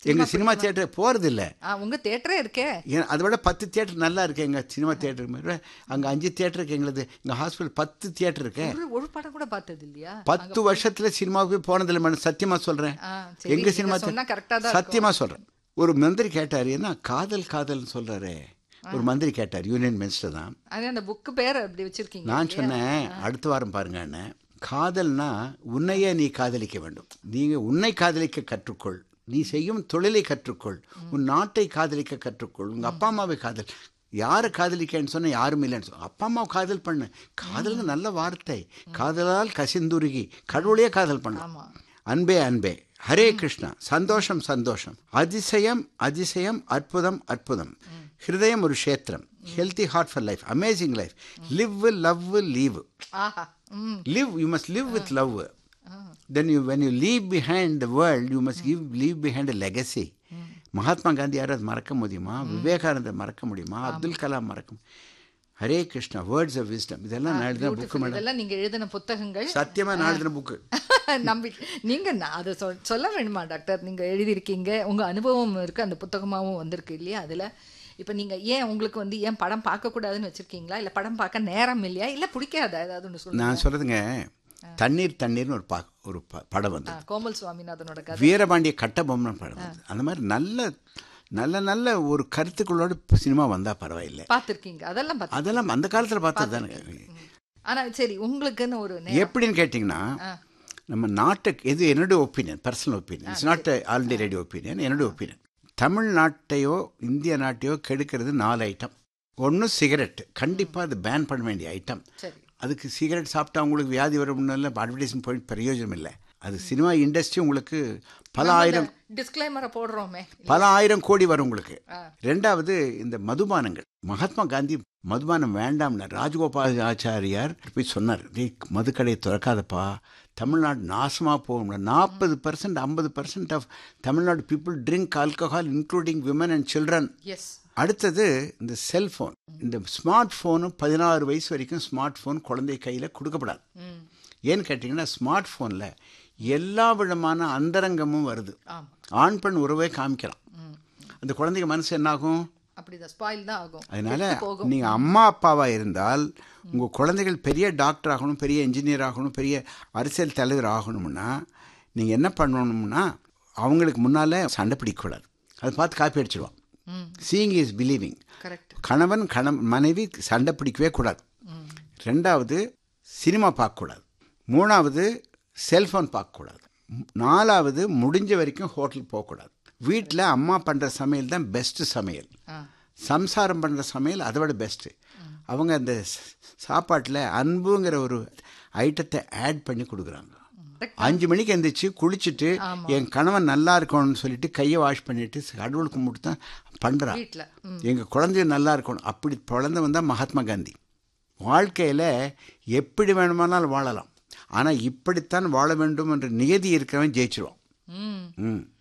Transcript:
எங்கள் cinema theatre போகிறதில்ல ஆ, உங்க தேட்டரே இருக்கே ஏன் அதை விட பத்து தியேட்டர் நல்லா இருக்கு எங்கள் சினிமா தியேட்டர் அங்கே அஞ்சு தியேட்டர் இருக்கு எங்களுது எங்கள் ஹாஸ்பிட்டல் பத்து தியேட்டர் இருக்கு ஒரு ஒரு படம் கூட பார்த்தது இல்லையா பத்து வருஷத்துல சினிமாவுக்கு போனதில்லை மேடம் சத்தியமா சொல்றேன் ஆ, சரி, எங்க நீங்க சினிமா சொன்னா correct ஆ தான் சத்தியமா சொல்றேன் ஒரு மந்திரி கேட்டார் என்ன காதல் காதல்னு சொல்றாரு ஒரு மந்திரி கேட்டார் யூனியன் மினிஸ்டர் தான் அது அந்த புக்கு பேர் அப்படி வச்சிருக்கீங்க நான் சொன்னேன் அடுத்த வாரம் பாருங்கன்னு காதல்னா உன்னையே நீ காதலிக்க வேண்டும் நீங்க உன்னை காதலிக்க கற்றுக்கொள் நீ செய்யும் தொழிலை கற்றுக்கொள் உன் நாட்டை காதலிக்க கற்றுக்கொள் உங்க அப்பா அம்மாவை காதல் யாரை காதலிக்கன்னு சொன்னா யாரும் இல்லைன்னு சொன்ன அப்பா அம்மாவை காதல் பண்ணு காதல்னு நல்ல வார்த்தை காதலால் கசிந்துருகி கடவுளையே காதல் பண்ணு ஆமா அன்பே அன்பே ஹரே கிருஷ்ணா சந்தோஷம் சந்தோஷம் அதிசயம் அதிசயம் அற்புதம் அற்புதம் ஹிருதயம் ஒரு க்ஷேத்திரம் healthy heart for life amazing life live love leave ஆஹா ம் live you must live with love then you when you leave behind the world you must give leave behind a legacy Mahatma Gandhi யாராவது மறக்க முடியுமா விவேகானந்தர் மறக்க முடியுமா அப்துல் கலாம் மறக்க மு- Hare Krishna words of wisdom இதெல்லாம் நான் எழுதின புக்கு beautiful. மேடம் இதெல்லாம் நீங்க எழுதின புத்தகங்கள் சத்தியமா நான் எழுதின புக்கு நம்பி நீங்க ந- அதை சொல் சொல்ல வேணுமா டாக்டர் நீங்க எழுதியிருக்கீங்க உங்க அனுபவம் இருக்கு அந்த புத்தகமாவும் வந்திருக்கு இல்லையா அதுல இப்ப நீங்க ஏன் உங்களுக்கு வந்து ஏன் படம் பார்க்க கூடாதுன்னு வச்சிருக்கீங்களா இல்ல படம் பார்க்க நேரம் இல்லையா இல்ல பிடிக்காதா ஏதாவது ஒன்று சொல்லுங்க நான் சொல்றதுங்க தண்ணீர் தண்ணீர்னு ஒரு பா ஒரு ப- படம் வந்து ஆ, கோமல் சுவாமிநாதனோட கதை வீரபாண்டிய கட்டபொம்மன் படம் வந்து அந்த மாதிரி நல்ல நல்ல நல்ல ஒரு கருத்துக்களோட சினிமா வந்தா பரவாயில்லை பார்த்திருக்கீங்க அதெல்லாம் பார்த்து அதெல்லாம் அந்த காலத்துல பார்த்தது தானே ஆனா சரி உங்களுக்குன்னு ஒரு நே- எப்படின்னு கேட்டிங்கன்னா நம்ம நாட்டுக்கு இது என்னுடைய opinion personal opinion it's not already ready opinion என்னுடைய ஒப்பீனியன் தமிழ்நாட்டையோ இந்திய நாட்டையோ கெடுக்கிறது நாலு ஐட்டம் ஒன்று சிகரெட் கண்டிப்பாக அது பேன் பண்ண வேண்டிய ஐட்டம் சரி அதுக்கு சிகரெட் சாப்பிட்டா உங்களுக்கு வியாதி வரும்னு இல்லை அட்வர்டைஸ்மெண்ட் போயிட்டு பிரயோஜனம் இல்லை அது சினிமா இண்டஸ்ட்ரி உங்களுக்கு பல ஆயிரம் டிஸ்க்ளைமரை போடுறோமே பல ஆயிரம் கோடி வரும் உங்களுக்கு ரெண்டாவது இந்த மதுபானங்கள் மகாத்மா காந்தி மதுபானம் வேண்டாம்னா ராஜகோபால் ஆச்சாரியார் போய் சொன்னார் டேய் மதுக்கடையை திறக்காதப்பா தமிழ்நாடு நாசமாக போகும்ல நாற்பது பர்சன்ட் ஐம்பது percent of Tamil Nadu people drink alcohol including women and children yes அடுத்தது இந்த செல்ஃபோன் இந்த ஸ்மார்ட் ஃபோனு பதினாறு வயசு வரைக்கும் ஸ்மார்ட் ஃபோன் குழந்தை கையில் கொடுக்கப்படாது ம் ஏன்னு கேட்டிங்கன்னா ஸ்மார்ட் ஃபோனில் எல்லா விதமான அந்தரங்கமும் வருது ஆமா ஆண் பெண் உறவே காமிக்கலாம் ம் அந்த குழந்தைங்க மனசு என்னாகும் அப்படிதான் ஸ்பாயில் தான் ஆகும் அதனால கெட்டு போகும் நீங்க அம்மா அப்பாவா இருந்தால் உங்க குழந்தைகள் பெரிய டாக்டர் ஆகணும் பெரிய இன்ஜினியர் ஆகணும் பெரிய அரசியல் தலைவர் ஆகணும்னா நீங்க என்ன பண்ணணும்னா அவங்களுக்கு முன்னால சண்டை பிடிக்கக்கூடாது அதை பார்த்து காப்பி அடிச்சிடுவான் ம் சீயிங் இஸ் பிலீவிங் கரெக்ட் கணவன் கண மனைவி சண்டை பிடிக்கவே கூடாது ம் ரெண்டாவது சினிமா பார்க்கக்கூடாது மூணாவது செல்ஃபோன் பார்க்கக்கூடாது நாலாவது முடிஞ்ச வரைக்கும் ஹோட்டல் போகக்கூடாது வீட்டில் அம்மா பண்ணுற சமையல் தான் பெஸ்ட்டு சமையல் ஆ சம்சாரம் பண்ணுற சமையல் அதை விட பெஸ்ட்டு அவங்க அந்த சாப்பாட்டில் அன்புங்கிற ஒரு ஐட்டத்தை ஆட் பண்ணி கொடுக்குறாங்க அஞ்சு மணிக்கு எந்திரிச்சு குளிச்சுட்டு என் கணவன் நல்லா இருக்கணும்னு சொல்லிட்டு கையை வாஷ் பண்ணிட்டு கடவுள் கும்பிட்டு தான் பண்ணுறான் வீட்ல ம் எங்கள் குழந்தைய நல்லா இருக்கணும் அப்படி குழந்தை வந்தால் மகாத்மா காந்தி வாழ்க்கையில் எப்படி வேணுமானாலும் வாழலாம் ஆனால் இப்படித்தான் வாழ வேண்டும் என்ற நியதி இருக்கிறவன் ஜெயிச்சிருவான் ம் ம்